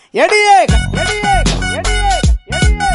எடியே எடியே எடியே எடியே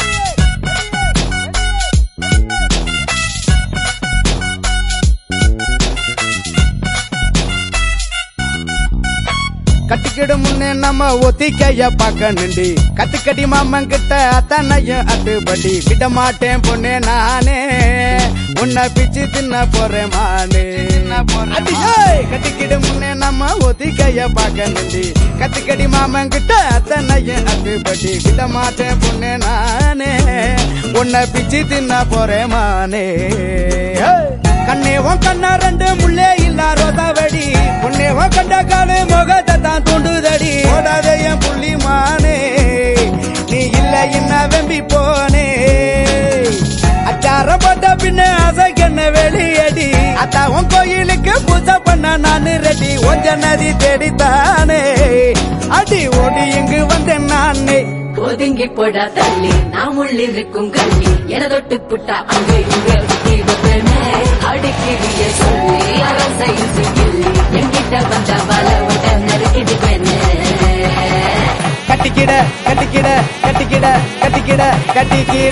கட்டிக்கிடு முன்னே நம்ம ஒத்திக்கைய பார்க்க நின்றி கத்துக்கடி மாமன் கிட்ட அத்தனையும் அத்துப்படி விட மாட்டேன் பொண்ணே நானே உன்னை பிச்சு தின்ன போறேன் மானே அடியே! கட்டிக்கிடு முன்னே நம்ம ஒத்திக்கைய பார்க்க நின்றி கத்துக்கடி மாமன் கிட்ட அத்தனையும் அத்துப்படி விட மாட்டேன் பொண்ணே நானே உன்னை பிச்சு தின்ன போறேன் மானே ஏய்! கண்ணே உன் கண்ணா ரெண்டு முள்ளே இல்ல ரோதாவடி உன்னே உன் கண்ட காலு முகத்தை தான் தூண்டுதடி ஓடாத என் புள்ளி மானே நீ இல்ல என்ன வெம்பி போனே அச்சார போட்ட பின்ன அசைக்கண்ண வெளியடி அத்தா உன் கோயிலுக்கு பூஜை பண்ண நானு ரெடி ஒஞ்ச நதி தேடித்தானே அடி ஓடி இங்கு வந்தேன் நானே ஒதுங்கி போடா தள்ளி நாம் உள்ளிருக்கும் கள்ளி என தொட்டு புட்டா அங்க இங்க சுத்தி வைப்பேனே. அடிக்கிறிய சொல்லி அரசையில் சிக்கிள்ளி என்கிட்ட வந்த வல விட நறுக்கிடுவேனே கட்டிக்கிட கட்டிக்கிட கட்டிக்கிட கட்டிக்கிட கட்டிக்கிட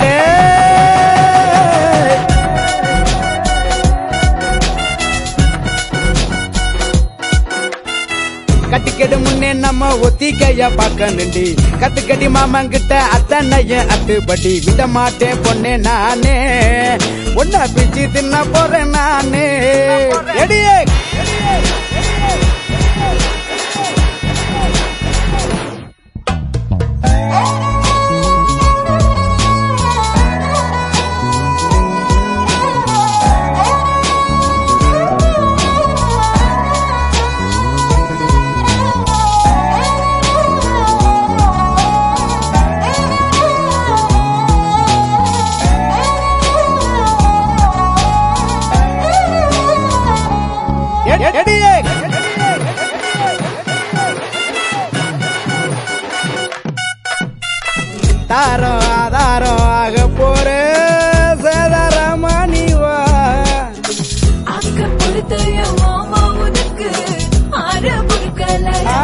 கட்டிக்கிடு முன்னே நம்ம ஒத்திக்கைய பார்க்க நின்றி கத்துக்கடி மாமன் கிட்ட அத்தனையும் அத்துப்படி விட மாட்டேன் பொண்ணே நானே ஒன்ன பிச்சு தின்ன போறேன் நானே எடியே எ- எடியே தாரம் ஆதாரம் ஆக போற சேதாரமானி வா அக்க பொறுத்தைய மாமா உனக்கு ஆற பொறுக்கல ஆ,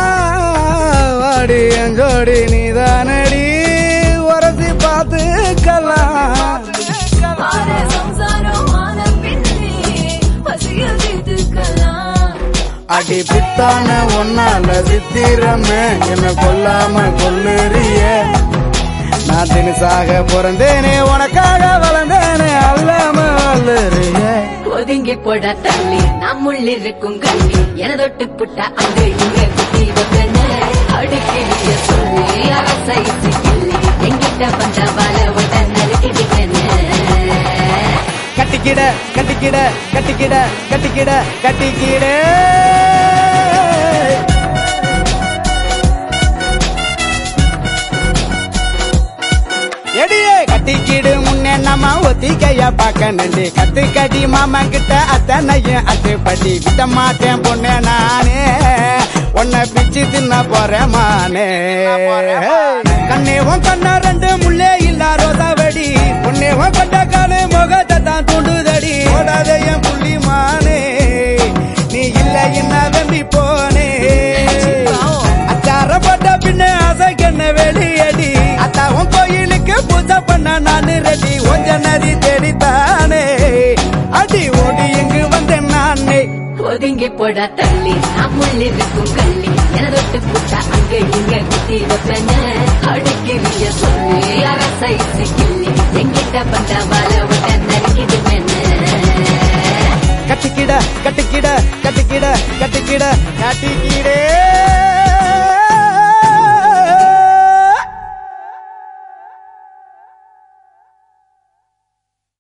வாடி எங்கோடி நீதானடி உரசி பார்த்துக்கலாம் ஆற சம்சாரம் ஆன பின்னே பசியில் தீர்த்துக்கலாம் அடி பித்தான ஒன்னால சித்திரமே என்ன கொல்லாம கொல்லுறிய நான் தினசாக பிறந்தேனே உனக்காக வளர்ந்தேனே அல்லாம வல்லுறிய ஒதுங்கி போட தள்ளி நாம் உள்ளிருக்கும் கள்ளி என தொட்டு புட்டா அங்க இங்க குத்தி வைப்பேனே அடிக்கிறிய சொல்லி அரசை சிக்கிள்ளி என்கிட்ட வந்த வல விட நறுக்கிடுவேனே கட்டிக்கிட கட்டிக்கிட கட்டிக்கிட கட்டிக்கிட கட்டிக்கிட எடியே கட்டிக்கிடு முன்னே நம்ம ஒத்திக்கைய பார்க்க நன்றி கத்து கட்டி மாமா கிட்ட அத்தனையும் அத்துப்படி விட மாட்டேன் பொண்ணே நானே உன்னை பிச்சு தின்ன போறேன் மானே கண்ணே உன் கண்ணா ரெண்டு முள்ளே இல்ல ரோதாவடி உன்னே உன் கண்ட காலு முகத்தை தான் தூண்டுதடி ஓடாத என் புள்ளி மானே நீ இல்ல என்ன வெம்பி போனே அச்சார போட்ட பின்ன அசைக்கண்ண வெளியடி அத்தா உன் கோயிலுக்கு பூஜை பண்ண நானு ரெடி ஒஞ்ச நதி தேடித்தானே அடி ஓடி இங்கு வந்தேன் நானே ஒதுங்கி போட தள்ளி நாம் உள்ளிருக்கும் கள்ளி என தொட்டு புட்டா அங்க இங்க குத்தி வைப்பேனே அடிக்கிறிய சொல்லி அரசை சிக்கிள்ளி என்கிட்ட வந்த வல விட நறுக்கிடுவேனே கட்டிக்கிட கட்டிக்கிட கட்டிக்கிட கட்டிக்கிட கட்டிக்கிடே